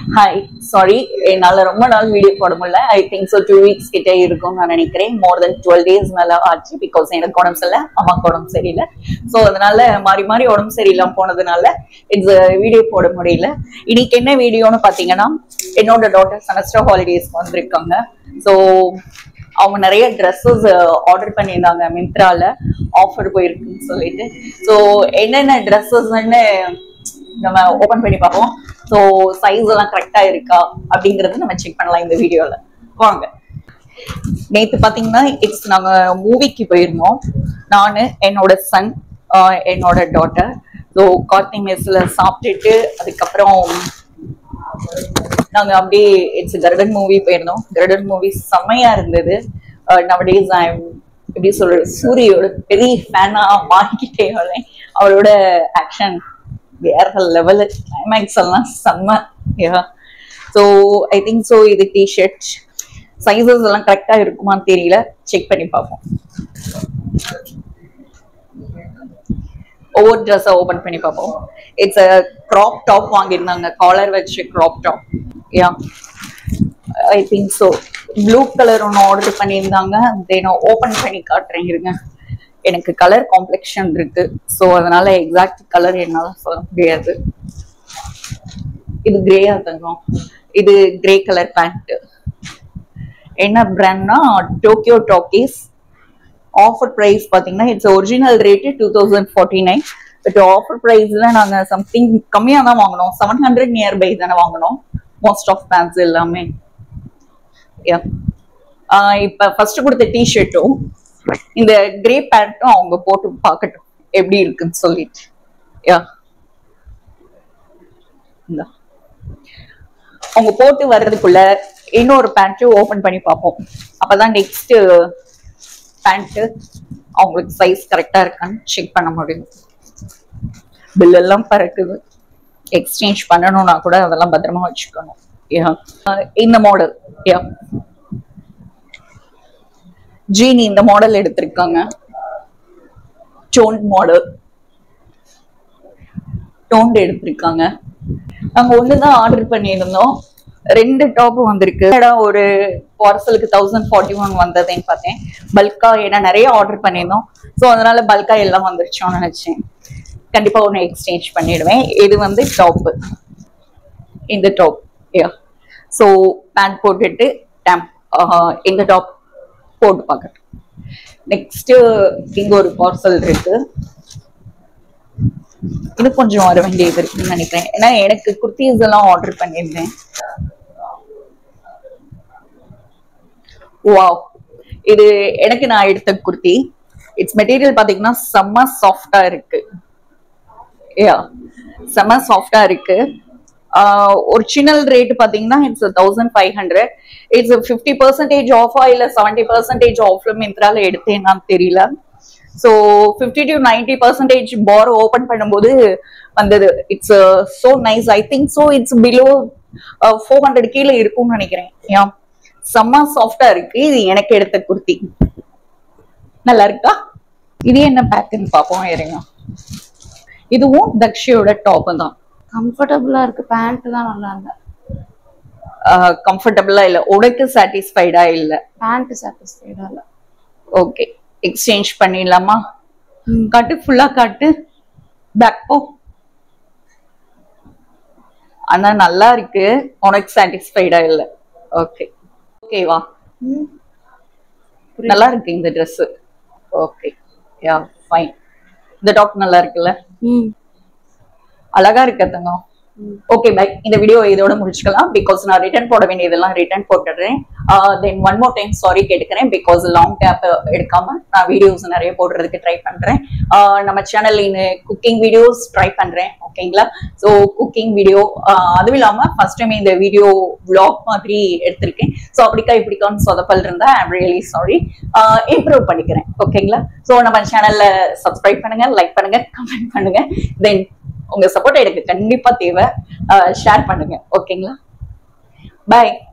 Hi sorry என்னால ரொம்ப நாள் வீடியோ போட முடியல I think so two weeks கிட்டே இருக்கும்னு நான் நினைக்கிறேன் மோர் தென் டுவெல் டேஸ் மேல ஆச்சு பிகாஸ் எனக்கு உடம்பு சரியில்லை அம்மாக்கு உடம்பு சரியில்லை ஸோ அதனால மாறி மாறி உடம்பு சரியில்லாம போனதுனால இட்ஸ் வீடியோ போட முடியல இன்னைக்கு என்ன வீடியோன்னு பாத்தீங்கன்னா என்னோட டாட்டர் செமஸ்டர் ஹாலிடேஸ் வந்திருக்காங்க ஸோ அவங்க நிறைய ட்ரெஸ்ஸஸ் ஆர்டர் பண்ணியிருந்தாங்க மிந்த்ரால ஆஃபர் போயிருக்குன்னு சொல்லிட்டு ஸோ என்னென்ன ட்ரெஸ்ஸஸ்ன்னு நம்ம ஓபன் பண்ணி பார்ப்போம் ஸோ சைஸ் எல்லாம் கரெக்டா இருக்கா அப்படிங்கறது நம்ம செக் பண்ணலாம் இந்த வீடியோல வாங்க நேத்து பாத்தீங்கன்னா இட்ஸ் நாங்க மூவிக்கு போயிருந்தோம் நானு என்னோட சன் என்னோட டாட்டர் ஸோ கார்த்தி மெஸ்ல சாப்பிட்டுட்டு அதுக்கப்புறம் நாங்க அப்படியே இட்ஸ் கருடன் மூவி போயிருந்தோம் கருடன் மூவி செம்மையா இருந்தது நவடேஸ் ஐ எப்படி சொல்றது சூரியோட பெரிய ஃபேனா மாறிக்கிட்டே வரேன் அவரோட ஆக்ஷன் வேற லெவல் கிளைமேக்ஸ் எல்லாம் செம்ம ஸோ ஐ திங்க் ஸோ இது டிஷர்ட் சைஸஸ் எல்லாம் கரெக்டா இருக்குமான்னு தெரியல செக் பண்ணி பார்ப்போம் ஒவ்வொரு ட்ரெஸ்ஸை ஓபன் பண்ணி பார்ப்போம் இட்ஸ் அ க்ராப் டாப் வாங்கியிருந்தாங்க காலர் வச்சு crop top yeah I think so blue colour ஒன்று ஆர்டர் பண்ணியிருந்தாங்க தென் ஓப்பன் பண்ணி காட்டுறேன் இருங்க எனக்கு கலர் காம்ப்ளெக்ஷன் இருக்கு ஸோ அதனால எக்ஸாக்ட் கலர் என்னால சொல்ல முடியாது இது கிரேயா தங்கம் இது கிரே கலர் பேண்ட் என்ன பிராண்ட்னா டோக்கியோ டாக்கீஸ் ஆஃபர் ப்ரைஸ் பார்த்தீங்கன்னா it's original rate two thousand forty nine but offer ப்ரைஸில் நாங்கள் சம்திங் கம்மியாக தான் வாங்கினோம் செவன் ஹண்ட்ரட் நியர் பை தானே வாங்கினோம் மோஸ்ட் ஆஃப் பேண்ட்ஸ் எல்லாமே யா இப்போ ஃபர்ஸ்ட் கொடுத்த டிஷர்ட்டும் இந்த கிரே பேண்ட்டும் அவங்க போட்டு பார்க்கட்டும் எப்படி இருக்குன்னு சொல்லிட்டு யா இந்த அவங்க போட்டு வர்றதுக்குள்ள இன்னொரு பேண்ட்டும் ஓபன் பண்ணி பார்ப்போம் அப்பதான் நெக்ஸ்ட் பேண்ட் அவங்களுக்கு சைஸ் கரெக்டா இருக்கான்னு செக் பண்ண முடியும் பில் எல்லாம் பறக்குது எக்ஸ்சேஞ்ச் பண்ணணும்னா கூட அதெல்லாம் பத்திரமா வச்சுக்கணும் யா இந்த மாடல் யா ஜீனி இந்த மாடல் எடுத்திருக்காங்க டோன் மாடல் டோன்ட் எடுத்திருக்காங்க நாங்க ஒண்ணுதான் ஆர்டர் பண்ணியிருந்தோம் ரெண்டு டாப் வந்திருக்கு ஒரு பார்சலுக்கு தௌசண்ட் ஃபார்ட்டி ஒன் வந்ததுன்னு பார்த்தேன் பல்கா ஏன்னா நிறைய ஆர்டர் பண்ணியிருந்தோம் ஸோ அதனால பல்கா எல்லாம் வந்துருச்சோன்னு நினைச்சேன் கண்டிப்பா ஒன்று எக்ஸ்சேஞ்ச் பண்ணிடுவேன் இது வந்து டாப்பு இந்த டாப் யா ஸோ பேண்ட் போட்டுட்டு டேம் இந்த டாப் போட்டு பார்க்கட்டும் நெக்ஸ்ட் இங்க ஒரு பார்சல் இருக்கு இது கொஞ்சம் வர வேண்டியது இருக்குன்னு நினைக்கிறேன் ஏன்னா எனக்கு குர்த்திஸ் எல்லாம் ஆர்டர் பண்ணியிருந்தேன் வாவ் இது எனக்கு நான் எடுத்த குர்த்தி இட்ஸ் மெட்டீரியல் பாத்தீங்கன்னா செம்ம சாஃப்டா இருக்கு யா செம்ம சாஃப்டா இருக்கு ஒரிஜினல் ரேட் பாத்தீங்கன்னா it's thousand five hundred it's fifty percentage ஆஃபா இல்ல செவன்டி பர்சன்டேஜ் ஆஃப்ல மிந்த்ரால எடுத்தேன்னான்னு தெரியல so fifty to ninety percentage பார் ஓப்பன் பண்ணும்போது வந்தது it's so nice I think so it's below four hundred கீழே இருக்கும்னு நினைக்கிறேன் யா செம்ம சாஃப்டா இருக்கு இது எனக்கு எடுத்த குர்த்தி நல்லா இருக்கா இது என்ன பேக்குன்னு பார்ப்போம் இருங்க இதுவும் தக்ஷியோட டாப் தான் கம்ஃபர்டபுளா இருக்கு பேண்ட் தான் நல்லா இல்ல கம்ஃபர்டபுளா இல்ல உனக்கு சாட்டிஸ்ஃபைடா இல்ல பேண்ட் சாட்டிஸ்ஃபைடா இல்ல ஓகே எக்ஸ்சேஞ்ச் பண்ணிடலாமா ம். காட்டு ஃபுல்லா காட்டு பேக் போ ஆனா நல்லா இருக்கு உனக்கு சாட்டிஸ்ஃபைடா இல்ல ஓகே ஓகேவா ம். நல்லா இருக்கு இந்த Dress ஓகே யா ஃபைன் இந்த டாப் நல்லா இருக்குல்ல ம். அழகா இருக்கு தங்கம் ம். ஓகே பை இந்த வீடியோ இதோட முடிச்சுக்கலாம் பிகாஸ் நான் ரிட்டர்ன் போட வேண்டியதெல்லாம் ரிட்டர்ன் போட்டுடுறேன் then one more time sorry கேட்டுக்கிறேன் பிகாஸ் லாங் கேப் எடுக்காம நான் வீடியோஸ் நிறைய போடுறதுக்கு ட்ரை பண்றேன் ஆஹ் நம்ம சேனல்ல குக்கிங் வீடியோஸ் ட்ரை பண்றேன் ஓகேங்களா ஸோ குக்கிங் வீடியோ அதுவும் இல்லாம ஃபர்ஸ்ட் டைம் இந்த வீடியோ vlog மாதிரி எடுத்திருக்கேன் ஸோ அப்படிக்கா இப்படிக்கான்னு சொதப்பல் இருந்தா ஐம் ரியலி சாரி இம்ப்ரூவ் பண்ணிக்கிறேன் ஓகேங்களா ஸோ நம்ம சேனல்ல சப்ஸ்கிரைப் பண்ணுங்க லைக் பண்ணுங்க கமெண்ட் பண்ணுங்க தென் உங்க சப்போர்ட் எனக்கு கண்டிப்பா தேவை ஷேர் பண்ணுங்க ஓகேங்களா பாய்